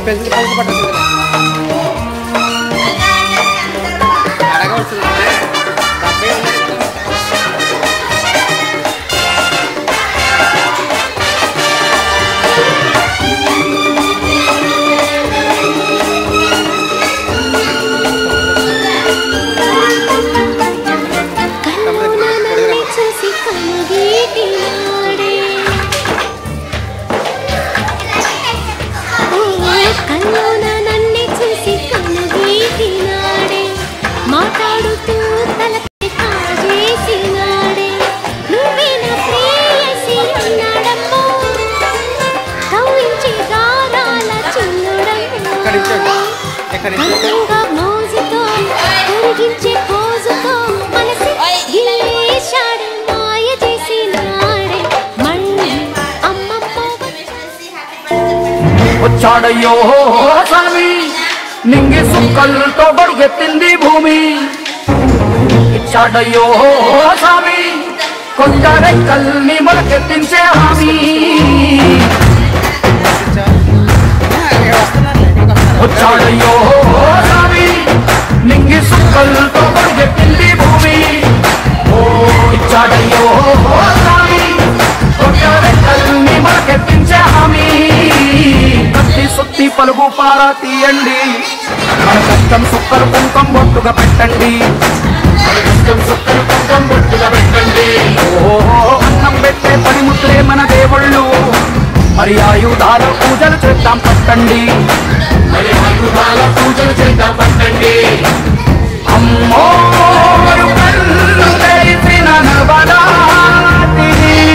Pencil పలుకు పట్టదు అడగవలసింది డెబ్బై ఉన్నాయి కదా. కన్నులనన్ను చూసి కనుగీటినాడే. ఓ, కన్నున నన్ను చూసి కనుగీటినాడే. మాట్లాడుతూ తలపై కాజేసినాడే. నువ్వే నా ప్రేయసి అన్నాడమ్మో. కవ్వించి గారాల ఎక్కడి నుంచి చిన్నుడమ్మో. ఎక్కడి నుంచి అందంగా మోజుతో కరిగించే పోజుతో మనసు గిల్లేశాడు మాయ చేసినాడే మళ్ళీ అమ్మమ్మ వచ్చాడయ్యో స్వామి నింగి సుక్కలతో బడిగెత్తింది భూమి ఇచ్చాడయ్యో స్వామి కొంత రెక్కల్ని మొలకెత్తించే హామీ వస్తున్నారులే మీకు వస్తున్నారు వచ్చాడయ్యో స్వామి నింగి సుక్కలతో బడిగెత్తింది భూమి ఓ ఇచ్చాడయ్యో స్వామి కొంత రెక్కల్ని మొలకెత్తించే హామీ కత్తి సుత్తి పలుగు పారా తీయండి మన కష్టం సుక్కలు కుంకం బొట్టుగా పెట్టండి మన కష్టం సుక్కలు కుంకం బొట్టుగా పెట్టండి ఓ అన్నం పెట్టే పనిముట్లే మన దేవుళ్ళు మరి ఆయుధాల పూజలు చేద్దాం పట్టండి మరి ఆయుధాల పూజలు చేద్దాం పట్టండి అమ్మో కళ్ళు తెరిసిన నవరాత్రి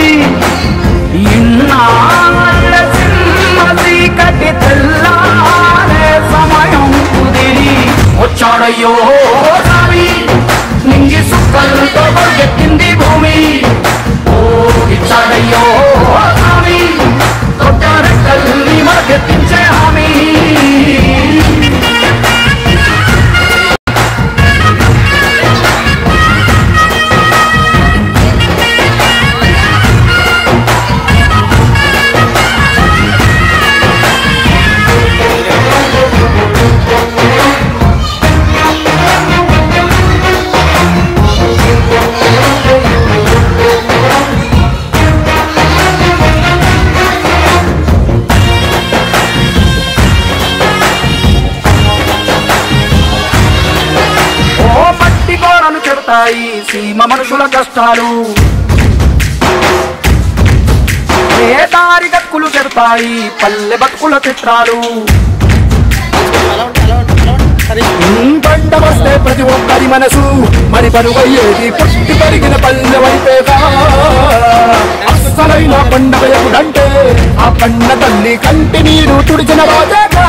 ఇన్నాళ్ళ సింహ చీకటి తెల్లారే సమయం కుదిరి వచ్చాడయ్యో స్వామి నింగి సుక్కలతో పరిగెత్తింది భూమి ఓ ఇచ్చాడయ్యో స్వామి కొత్త రెక్కల్ని మరకెత్తించే హామీ ఓ పట్టి గోడలు చెడతాయి సీమ మనుషుల కష్టాలు ఏ దారి గక్కులు చెడతాయి పల్లె బతుకుల చిత్రాలు అలా ఉంటే అలా ఉంటే అలా ఉంటే సరే పంట వస్తే ప్రతి ఒక్కరి మనసు మరి పరువయ్యేది పుట్టి పెరిగిన పల్లె వైపేగా అస్సలైన పండగ ఎప్పుడంటే ఆ పండ తల్లి కంటి నీరు తుడిచిన రోజేగా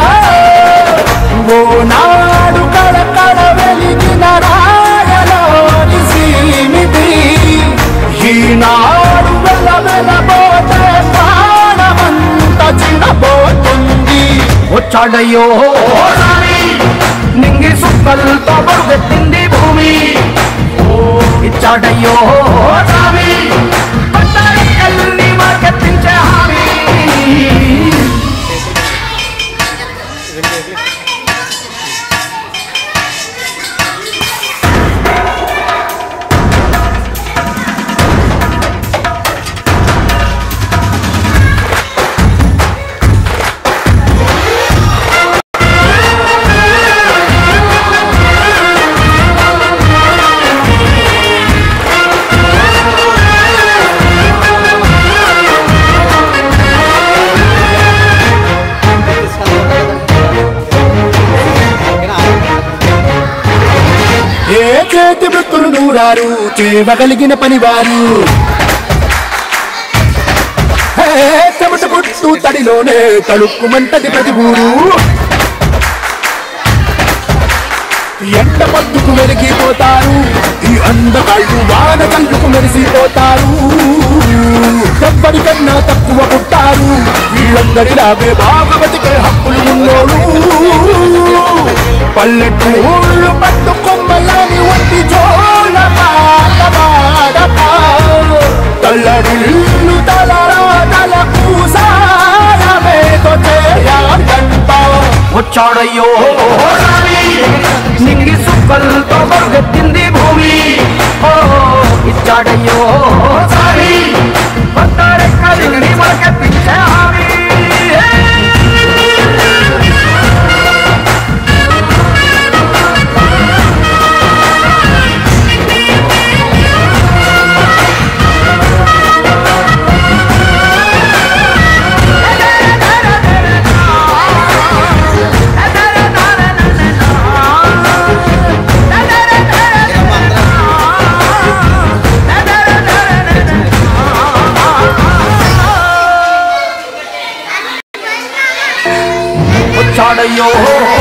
ఓ నాడు కళకళ వెలిగిన రాయలోని సీమితి ఈనాడు వెల వెలబోతే ప్రాణమంత చిన్నబోతుంది వచ్చాడయ్యో స్వామి, నింగి సుక్కలతో బరుగెత్తింది భూమి ఓ ఇచ్చాడయ్యో స్వామి, కొత్త రెక్కల్ని మరకెత్తించే హామీ ఏ చేతి వృత్తులు నూరారు చేయగలిగిన పనివారు హే, చెమట పుట్టు తడిలోనే తలుక్కుమంటది ప్రతి ఊరు ఎండ పద్దుకు మెరిగిపోతారు ఈ అందగాళ్ళు వాన కళ్ళుకు మెరిసిపోతారు ఎవ్వరికన్నా తక్కువ పుట్టారు వీళ్ళందరిలాగే భాగవతికే హక్కులు ఉన్నోడు పల్లెటూళ్ళు పట్టు కొమ్మలని వంటి జోల పాట పాడక తల్లడిల్లు తలరా తల కూసాయమేతో చేయంట వచ్చాడయ్యో స్వామి. నింగి సుక్కలతో బరుగెత్తింది భూమి ఓ ఇచ్చాడయ్యో సారి కొత్త రెక్కలింగి మొలకెత్తించే హామీ వచ్చాడయ్యో